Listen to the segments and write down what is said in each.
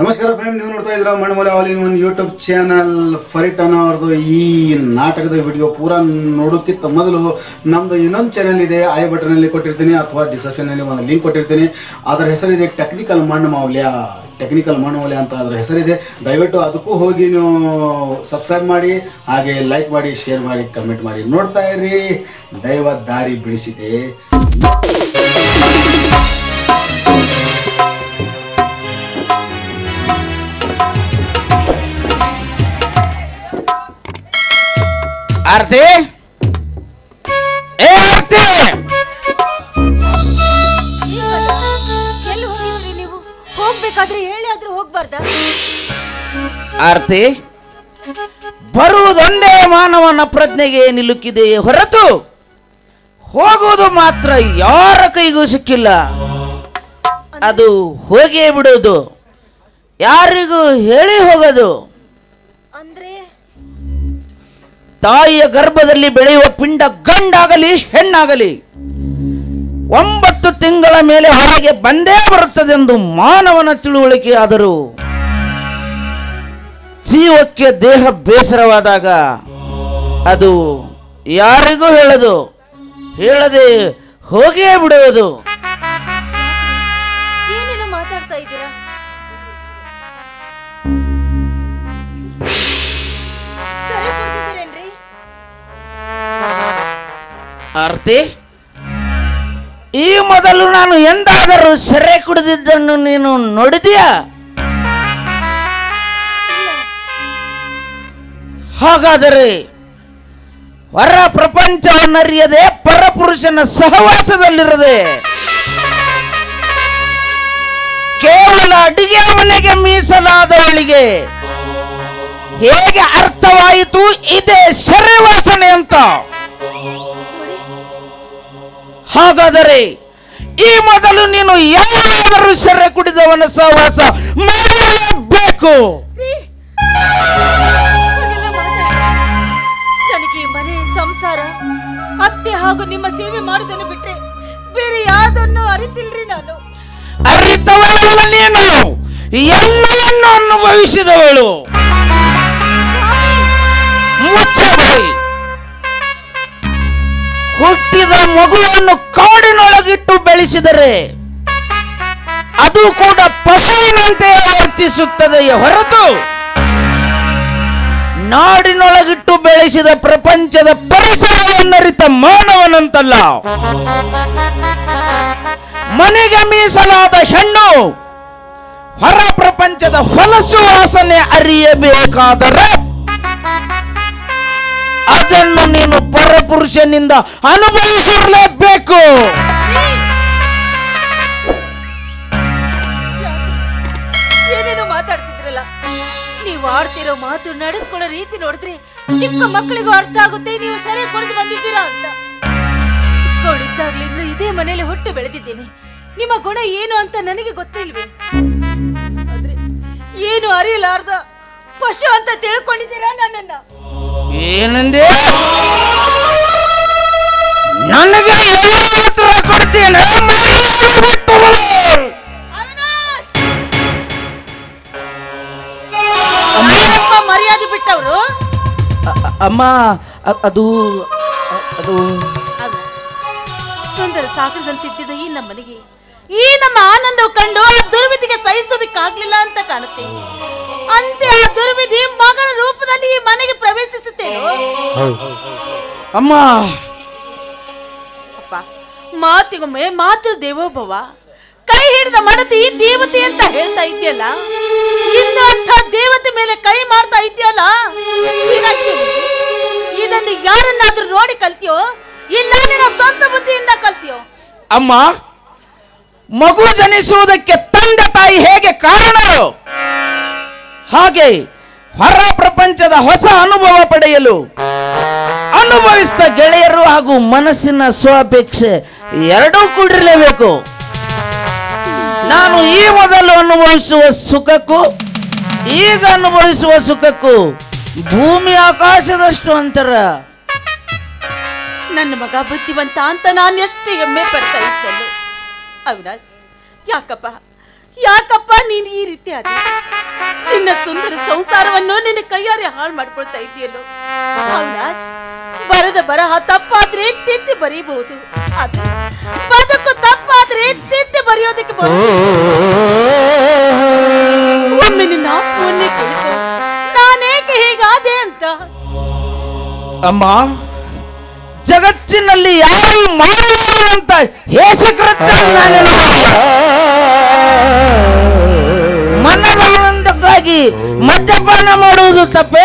ನಮಸ್ಕಾರ ಫ್ರೆಂಡ್ ನೀವು ನೋಡ್ತಾ ಇದ್ರ ಮಣ್ಣಮಲೆ all in one YouTube channel ಫರಿಟನ್ ಅವ್ರದ್ದು ಈ ನಾಟಕದ ವಿಡಿಯೋ ಪೂರ ನೋಡೋಕ್ಕಿಂತ ಮೊದಲು ನಮ್ದು ಇನ್ನೊಂದು ಚಾನಲ್ ಇದೆ ಐ ಬಟನ್ ಅಲ್ಲಿ ಕೊಟ್ಟಿರ್ತೀನಿ ಅಥವಾ ಡಿಸ್ಕ್ರಿಪ್ಷನ್ ಅಲ್ಲಿ ಒಂದು ಲಿಂಕ್ ಕೊಟ್ಟಿರ್ತೀನಿ ಅದರ ಹೆಸರಿದೆ ಟೆಕ್ನಿಕಲ್ ಮಣ್ಣು ಮೌಲ್ಯ ಟೆಕ್ನಿಕಲ್ ಮಣ್ಣು ಮೌಲ್ಯ ಅಂತ ಅದರ ಹೆಸರಿದೆ ದಯವಿಟ್ಟು ಅದಕ್ಕೂ ಹೋಗಿ ನೀವು ಸಬ್ಸ್ಕ್ರೈಬ್ ಮಾಡಿ ಹಾಗೆ ಲೈಕ್ ಮಾಡಿ ಶೇರ್ ಮಾಡಿ ಕಮೆಂಟ್ ಮಾಡಿ ನೋಡ್ತಾ ಇರಿ ದೈವ ದಾರಿ ಬಿಡಿಸಿದೆ ಆರ್ತಿ ಏ ಆರ್ತಿ ಎಲ್ಲಿ ಹೋಗಿದ್ರಿ ನೀವು ಹೋಗ್ಬೇಕಾದ್ರೆ ಹೇಳಿ ಆದ್ರೂ ಹೋಗ್ಬಾರ್ದ ಆರ್ತಿ ಬರುವುದೊಂದೇ ಮಾನವನ ಪ್ರಜ್ಞೆಗೆ ನಿಲುಕಿದೆಯೇ ಹೊರತು ಹೋಗುವುದು ಮಾತ್ರ ಯಾರ ಕೈಗೂ ಸಿಕ್ಕಿಲ್ಲ ಅದು ಹೋಗೇ ಬಿಡುವುದು ಯಾರಿಗೂ ಹೇಳಿ ಹೋಗೋದು ಅಂದ್ರೆ ತಾಯಿಯ ಗರ್ಭದಲ್ಲಿ ಬೆಳೆಯುವ ಪಿಂಡ ಗಂಡಾಗಲಿ ಹೆಣ್ಣಾಗಲಿ ಒಂಬತ್ತು ತಿಂಗಳ ಮೇಲೆ ಹೊರಗೆ ಬಂದೇ ಬರುತ್ತದೆಂದು ಮಾನವನ ತಿಳುವಳಿಕೆ ಆದರೂ ಜೀವಕ್ಕೆ ದೇಹ ಬೇಸರವಾದಾಗ ಅದು ಯಾರಿಗೂ ಹೇಳದು ಹೇಳದೆ ಹೋಗೇ ಬಿಡುವುದು ಏನೇನು ಮಾತಾಡ್ತಾ ಇದ್ದೀರಾ ಸರಿ ಕುಡ್ದಿದ್ದೀರೇನ್ರಿ ಆರ್ತಿ ಈ ಮೊದಲು ನಾನು ಎಂದಾದರೂ ಸೆರೆ ಕುಡಿದಿದ್ದನ್ನು ನೀನು ನೋಡಿದೀಯಾ ಹಾಗಾದರೆ ಹೊರ ಪ್ರಪಂಚವನ್ನರಿಯದೆ ಪರಪುರುಷನ ಸಹವಾಸದಲ್ಲಿರದೆ ಕೇವಲ ಅಡಿಗೆ ಮನೆಗೆ ಮೀಸಲಾದವಳಿಗೆ ಹೇಗೆ ಅರ್ಥವಾಯಿತು ಇದೇ ಸೆರೆವಾಸನೆ ಅಂತ ಹಾಗಾದರೆ ಈ ಮೊದಲು ನೀನು ಯಾರಾದರೂ ಸೆರೆ ಕುಡಿದವನ ಸಹವಾಸ ಮಾಡಲೇಬೇಕು ಹಾಗೆಲ್ಲ ಮಾತಾಡ್ಬೇಡಿ. ನನಗೆ ಈ ಮನೆ ಸಂಸಾರ ಅತ್ತೆ ಹಾಗೂ ನಿಮ್ಮ ಸೇವೆ ಮಾಡುವುದನ್ನು ಬಿಟ್ರೆ ಬೇರೆ ಯಾವ್ದನ್ನು ಅರಿತಿಲ್ರಿ ನಾನು ಅರಿತವಳಲ್ಲ ನೀನು ಎಲ್ಲವನ್ನು ಅನುಭವಿಸಿದವಳು ಮುಚ್ಚಬಾಯಿ ಹುಟ್ಟಿದ ಮಗುವನ್ನು ಕಾಡಿನೊಳಗಿಟ್ಟು ಬೆಳೆಸಿದರೆ ಅದು ಕೂಡ ಪಶುವಿನಂತೆ ವರ್ತಿಸುತ್ತದೆಯೇ ಹೊರತು ನಾಡಿನೊಳಗಿಟ್ಟು ಬೆಳೆಸಿದ ಪ್ರಪಂಚದ ಪರಿಸರವನ್ನರಿತ ಮಾನವನಂತಲ್ಲ ಮನೆಗೆ ಮೀಸಲಾದ ಹೆಣ್ಣು ಹೊರ ಪ್ರಪಂಚದ ಹೊಲಸು ವಾಸನೆ ಅರಿಯಬೇಕಾದರೆ ಅದನ್ನು ನೀನು ಪರಪುರುಷನಿಂದ ಅನುಭವಿಸಲೇಬೇಕು ಏನೇನೋ ಮಾತಾಡ್ತಿದ್ರಲ್ಲ ನೀವು ಆಡ್ತಿರೋ ಮಾತು ನಡೆದುಕೊಳ್ಳೋ ರೀತಿ ನೋಡಿದ್ರೆ ಚಿಕ್ಕ ಮಕ್ಕಳಿಗೂ ಅರ್ಥ ಆಗುತ್ತೆ ನೀವು ಸರಿ ಕುಡಿದು ಬಂದಿದ್ದೀರಾ ಅಂತ ಚಿಕ್ಕವಳಿದ್ದಾಗ್ಲಿಂದ ಇದೇ ಮನೆಯಲ್ಲಿ ಹುಟ್ಟು ಬೆಳೆದಿದ್ದೀನಿ ನಿಮ್ಮ ಗುಣ ಏನು ಅಂತ ನನಗೆ ಗೊತ್ತಿಲ್ವೇ ಆದ್ರೆ ಏನು ಅರಿಯಲಾರ್ದ ಪಶು ಅಂತ ತಿಳ್ಕೊಂಡಿದ್ದೀರಾ ನನ್ನನ್ನ ಏನಂದೆ ನನಗೆ ಯಾವ ಉತ್ತರ ಕೊಡ್ತೀನಿ ಮರ್ಯಾದೆ ಬಿಟ್ಟು ಹೋಗು. ಅವಿನಾಶ್! ಯಾರಪ್ಪ ಮರ್ಯಾದೆ ಬಿಟ್ಟವರು ಅ- ಅ- ಅಮ್ಮ ಅ- ಅದು ಅ- ಅದು ಸುಂದರ ಸಾಗರದಂತಿದ್ದ ಈ ನಮ್ಮ ಮನೆಗೆ ಈ ನಮ್ಮ ಆನಂದವು ಕಂಡು ಆ ದುರ್ವಿಧಿಗೆ ಸಹಿಸೋದಕ್ಕಾಗ್ಲಿಲ್ಲ ಅಂತ ಕಾಣುತ್ತೆ ಅಂತೆ ಆ ದುರ್ವಿಧಿ ಮಗನ ರೂಪದಲ್ಲಿ ಈ ಮನೆಗೆ ಪ್ರವೇಶಿಸುತ್ತೇನೋ ಅಮ್ಮ ಅಪ್ಪ ಮಾತಿಗೊಮ್ಮೆ ಮಾತೃ ದೇವೋಭವ ಕೈ ಹಿಡಿದ ಮಡತಿ ದೇವತೆ ಅಂತ ಹೇಳ್ತಾ ಇದೆಯಲ್ಲ ಇನ್ನು ಅಂಥ ದೇವತೆ ಮೇಲೆ ಕೈ ಮಾಡ್ತಾ ಇದೆಯಲ್ಲ ಏನಾಗ್ತಿದೆ ನಿನಗೆ? ಇದನ್ನು ಯಾರನ್ನಾದ್ರೂ ನೋಡಿ ಕಲ್ತಿಯೋ ಇಲ್ಲ ನಿನ್ನ ಸ್ವಂತ ಬುದ್ಧಿಯಿಂದ ಕಲ್ತಿಯೋ ಅಮ್ಮ ಮಗು ಜನಿಸುವುದಕ್ಕೆ ತಂದೆ ತಾಯಿ ಹೇಗೆ ಕಾರಣರು ಹಾಗೆ ಹೊರ ಪ್ರಪಂಚದ ಹೊಸ ಅನುಭವ ಪಡೆಯಲು ಅನುಭವಿಸಿದ ಗೆಳೆಯರು ಹಾಗೂ ಮನಸ್ಸಿನ ಸ್ವಾಪೇಕ್ಷೆ ಎರಡೂ ಕೂಡಿರಲೇಬೇಕು ನಾನು ಈ ಮೊದಲು ಅನುಭವಿಸುವ ಸುಖಕ್ಕೂ ಈಗ ಅನುಭವಿಸುವ ಸುಖಕ್ಕೂ ಭೂಮಿ ಆಕಾಶದಷ್ಟು ಅಂತರ ನನ್ನ ಮಗ ಬುದ್ಧಿವಂತ ಅಂತ ನಾನು ಎಷ್ಟು ಹೆಮ್ಮೆ ಪಡ್ತಾ ಇದ್ದೆನು ಅವಿನಾಶ್ ಯಾಕಪ್ಪ ಯಾಕಪ್ಪ ನೀನು ಈ ರೀತಿ ಆದ ನಿನ್ನ ಸುಂದರ ಸಂಸಾರವನ್ನು ನಿನ್ನ ಕೈಯಾರೆ ಹಾಳು ಮಾಡ್ಕೊಳ್ತಾ ಇದೆಯಲ್ಲೋ ಅವಿನಾಶ್ ಬರದ ಬರಹ ತಪ್ಪಾದ್ರೆ ತಿದ್ದಿ ಬರೀಬಹುದು ಆದ್ರೆ ಬದುಕು ತಪ್ಪಾದ್ರೆ ತಿದ್ದಿ ಬರೆಯೋದಕ್ಕೆ ಬರೋದು ಒಮ್ಮೆ ನಿನ್ನ ಆತ್ಮವನ್ನೇ ಕಲಿತು ನಾನೇಕೆ ಹೀಗಾದೆ ಅಂತ ಅಮ್ಮ ಜಗತ್ತಿನಲ್ಲಿ ಯಾರು ಮಾಡುವಂತ ಹೇಸಕೃತ್ಯ ನಾನೇನು ಮಾಡಿಲ್ಲ. ಮನದಾನಂದಕ್ಕಾಗಿ ಮದ್ಯಪಾನ ಮಾಡುವುದು ತಪ್ಪೆ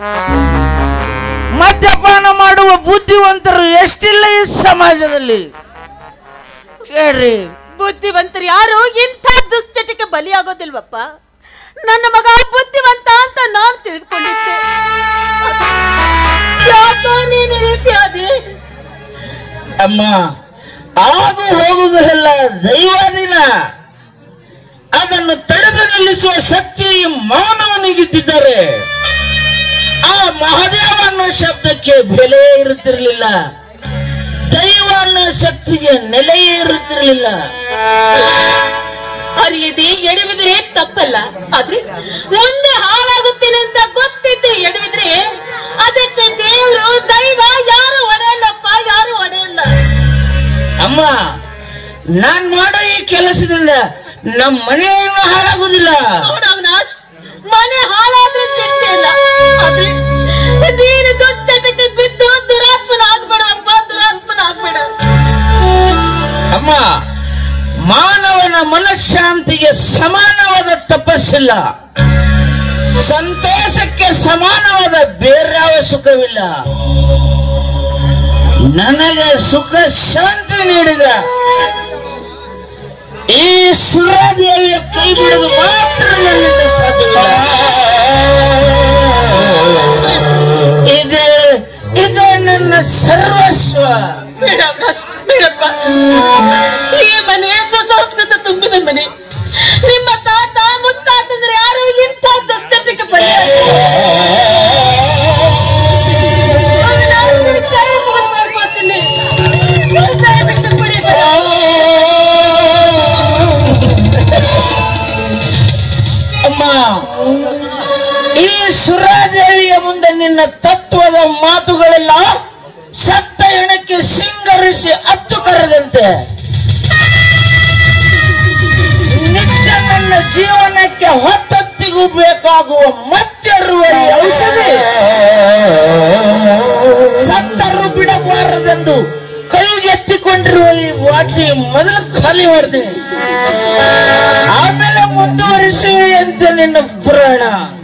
ಮದ್ಯಪಾನ ಮಾಡುವ ಬುದ್ಧಿವಂತರು ಎಷ್ಟಿಲ್ಲ ಈ ಸಮಾಜದಲ್ಲಿ ಕೇಳ್ರಿ ಬುದ್ಧಿವಂತರು ಯಾರು ಇಂಥ ದುಶ್ಚಟಕ್ಕೆ ಬಲಿಯಾಗೋದಿಲ್ವಪ್ಪ ನನ್ನ ಮಗ ಬುದ್ಧಿವಂತ ಅಂತ ನಾನು ತಿಳಿದುಕೊಂಡಿದ್ದೆ ಯಾಕೋ ನೀನು ಈ ರೀತಿ ಆದಿ ಅಮ್ಮ ಆಗು ಹೋಗುವುದೆಲ್ಲ ದೈವಾಧೀನ ಅದನ್ನು ತಡೆದು ನಿಲ್ಲಿಸುವ ಶಕ್ತಿ ಈ ಮಾನವನಿಗಿದ್ದಿದ್ದಾರೆ ಆ ಮಹಾದೇವ ಅನ್ನೋ ಶಬ್ದಕ್ಕೆ ಬೆಲೆ ಇರುತ್ತಿರಲಿಲ್ಲ ದೈವ ಅನ್ನೋ ಶಕ್ತಿಗೆ ನೆಲೆಯೇ ಇರುತ್ತಿರಲಿಲ್ಲ ಅರಿಯದೆ ಎಡವಿದ್ರೆ ತಪ್ಪಲ್ಲ ಆದ್ರೆ ಮುಂದೆ ಹಾಳಾಗುತ್ತೇನೆ ಅಂತ ಗೊತ್ತಿದ್ದು ಎಡವಿದ್ರೆ ಅದಕ್ಕೆ ದೇವರು ದೈವ ಯಾರು ಒಡೆಯಲ್ಲಪ್ಪ ಯಾರು ಒಡೆಯಲ್ಲ ಅಮ್ಮ ನಾನ್ ಮಾಡೋ ಈ ಕೆಲಸದಿಂದ ನಮ್ಮ ಮನೆಯನ್ನು ಹಾಳಾಗುವುದಿಲ್ಲ ನೋಡು ಅವಿನಾಶ್ ಮನೆ ಹಾಳಾದ್ರೆ ಚಿಂತೆ ಇಲ್ಲ ಆದ್ರೆ ನೀನು ದುಷ್ಟತೆಗೆ ಬಿದ್ದು ದುರಾತ್ಮನ ಆಗ್ಬೇಡವಪ್ಪ ದುರಾತ್ಮನ ಆಗ್ಬೇಡ ಅಮ್ಮ ಮಾನವನ ಮನಃಶಾಂತಿಗೆ ಸಮಾನವಾದ ತಪಸ್ಸಿಲ್ಲ ಸಂತೋಷಕ್ಕೆ ಸಮಾನವಾದ ಬೇರ್ಯಾವ ಸುಖವಿಲ್ಲ ನನಗೆ ಸುಖ ಶಾಂತಿ ನೀಡಿದ ಈ ಸುರಾದಿಯಲ್ಲಿ ಕೈ ಬಿಡೋದು ಮಾತ್ರ ನನ್ನಿಂದ ಸಾಧ್ಯವಿಲ್ಲ ಇದು ಇದು ನನ್ನ ಸರ್ವಸ್ವ ಬೇಡ ಅವಿನಾಶ್ ಬೇಡಪ್ಪ ಈ ಮನೆ ಸುಸಂಸ್ಕೃತ ತುಂಬಿದ ಮನೆ ನಿಮ್ಮ ತಾತ ಮುತ್ತಾತಂದ್ರೆ ಯಾರು ಇಂಥ ದುಷ್ಟತೆಗೆ ಬಲಿ ಅವಿನಾಶ್, ನಿನ್ನ ಕೈ ಮುಗಿದು ಮಾಡ್ಕೊಳ್ತೀನಿ. ದಯವಿಟ್ಟು ಕೊಡಿ ಬೇಡ. ಅಮ್ಮ ಈ ಸುರಾದೇವಿಯ ಮುಂದೆ ನಿನ್ನ ತತ್ವದ ಮಾತುಗಳೆಲ್ಲ ಸತ್ತ ಹೆಣಕ್ಕೆ ಸಿಂಗರಿಸಿ ಹತ್ತು ಕರೆದಂತೆ ನಿತ್ಯ ನನ್ನ ಜೀವನಕ್ಕೆ ಹೊತ್ತೊತ್ತಿಗೂ ಬೇಕಾಗುವ ಮತ್ತೆರುವಳಿ ಔಷಧಿ ಸತ್ತರು ಬಿಡಬಾರದೆಂದು ಕೈಗೆತ್ತಿಕೊಂಡಿರುವ ಈ ವಾಟ್ರಿ ಮೊದಲು ಖಾಲಿ ಮಾಡ್ತೀನಿ ಆಮೇಲೆ ಮುಂದುವರಿಸುವೆ ಅಂತ ನಿನ್ನ ಪುರಾಣ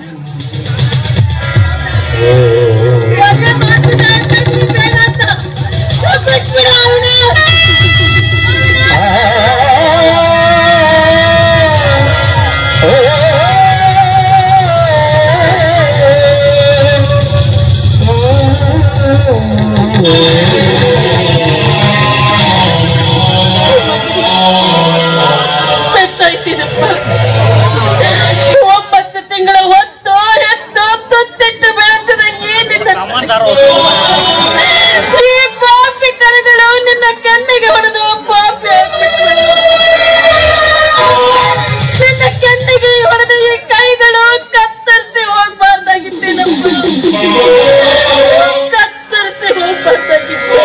ಮದುವೆ ಮಾಡ್ತೀನಿ ಅಂತ ನೀನು ಬೇಡ ಅಂತ. ಬಿಟ್ಬಿಡು ಅವಿನಾಶ್. ಬೆತ್ತಾಯ್ತೀನಪ್ಪ. ಒಂಬತ್ತು ತಿಂಗಳ ಹೊತ್ತು ಹೆತ್ತು ತುತ್ತಿಟ್ಟು ಬೆಳೆಸಿದ ಈ ನಿನ್ನ ಈ ಪಾಪಿ ಕರಗಳು ನಿನ್ನ ಕಣ್ಣಿಗೆ ಹೊಡೆದು ಪಾಪಿ ಆಗ್ಬಿಟ್ರು. ನಿನ್ನ ಕಣ್ಣಿಗೆ ಹೊಡೆದ ಈ ಕೈಗಳು ಕತ್ತರಿಸಿ ಹೋಗ್ಬಾರ್ದಾಗಿತ್ತೇನಪ್ಪ ಕತ್ತರಿಸಿ ಹೋಗ್ಬಾರ್ದಾಗಿತ್ತು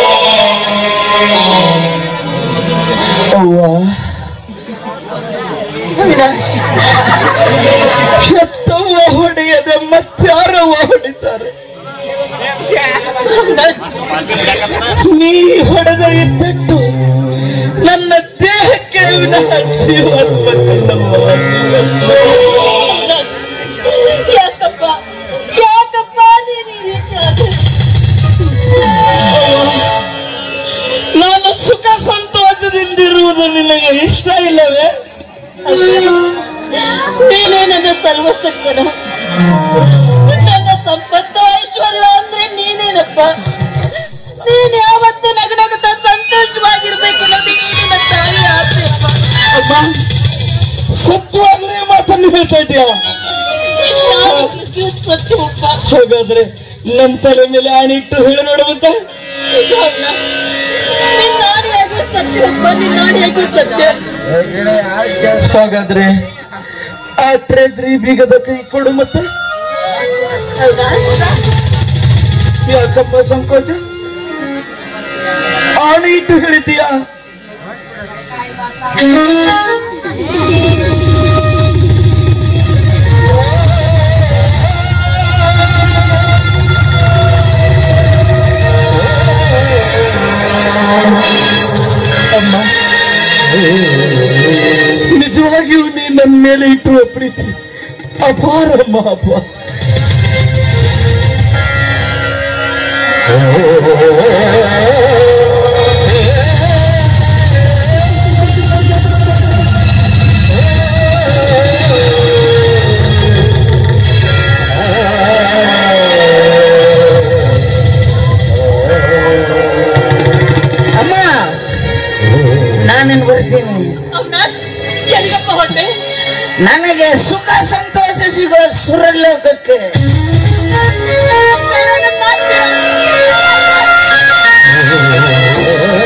ಹೆತ್ತವ್ವ ಹೊಡೆಯದ ಮತ್ತಾರವ ಹೊಡಿತಾರೆ ನೀ ಹೊಡೆದ ಈ ಪೆಟ್ಟು ನನ್ನ ದೇಹಕ್ಕೆ ವಿನಃ ಜೀವಾತ್ಮಕ್ಕಲ್ಲವ್ವ. ಯಾಕಪ್ಪ ಯಾಕಪ್ಪ ನೀನು ಈ ರೀತಿ ಆದೆ? ನಾನು ಸುಖ ಸಂತೋಷದಿಂದಿರುವುದು ನಿನಗೆ ಇಷ್ಟ ಇಲ್ಲವೇ ನೀನೇ ನನ್ನ ಸರ್ವಸಕ್ಕನ ನನ್ನ ಸಂಪತ್ತು ಐಶ್ವರ್ಯ ಅಂದ್ರೆ ನೀನೇನಪ್ಪ ನೀನ್ ಯಾವತ್ತು ನಗನಗುತ್ತಾ ಸಂತೋಷವಾಗಿರ್ಬೇಕು ಅನ್ನೋದು ಈ ನಿನ್ನ ತಾಯಿ ಆಸೆಯಪ್ಪ ಅಮ್ಮ ಸತ್ಯವಾಗ್ಲೇ ಮಾತನ್ನು ಹೇಳ್ತಾ ಇದೆಯಾ ಇನ್ಯಾವುದಕ್ಕೂ ಸತ್ಯವಪ್ಪ ಹಾಗಾದ್ರೆ ನನ್ನ ತಲೆ ಮೇಲೆ ಆಣಿಟ್ಟು ಹೇಳಿ ನೋಡುವಂತ ನಿನ್ನ ಆಣೆಯಾಗಿ ಸತ್ಯ ಬನ್ನಿ ನಾಡಿಯಾಗಿ ಸತ್ಯ ಹಾಗಾದ್ರೆ ಆ ಟ್ರೆಜರಿ ಬೀಗದ ಕೈ ಕೊಡು ಮತ್ತೆ ಯಾಕಪ್ಪ ಸಂಕೋಚ ಆಣೆ ಇಟ್ಟು ಹೇಳಿದ್ದೀಯಾ ಅಮ್ಮ ನಿಜವಾಗಿಯೂ ನೀ ನನ್ನ ಮೇಲೆ ಇಟ್ಟುವ ಪ್ರೀತಿ ಅಪಾರಮ್ಮ ಅಪ್ಪ ಅಮ್ಮ ನಾನೇನು ಬರ್ತೀನಿ ಅವಿನಾಶ್ ಎಲ್ಲಿಗಪ್ಪ ಹೊಟ್ಟೆ ನನಗೆ ಸುಖ ಸಂತೋಷ ಸಿಗೋ ಸುರಲೋಕಕ್ಕೆ ಮಾತ್ರ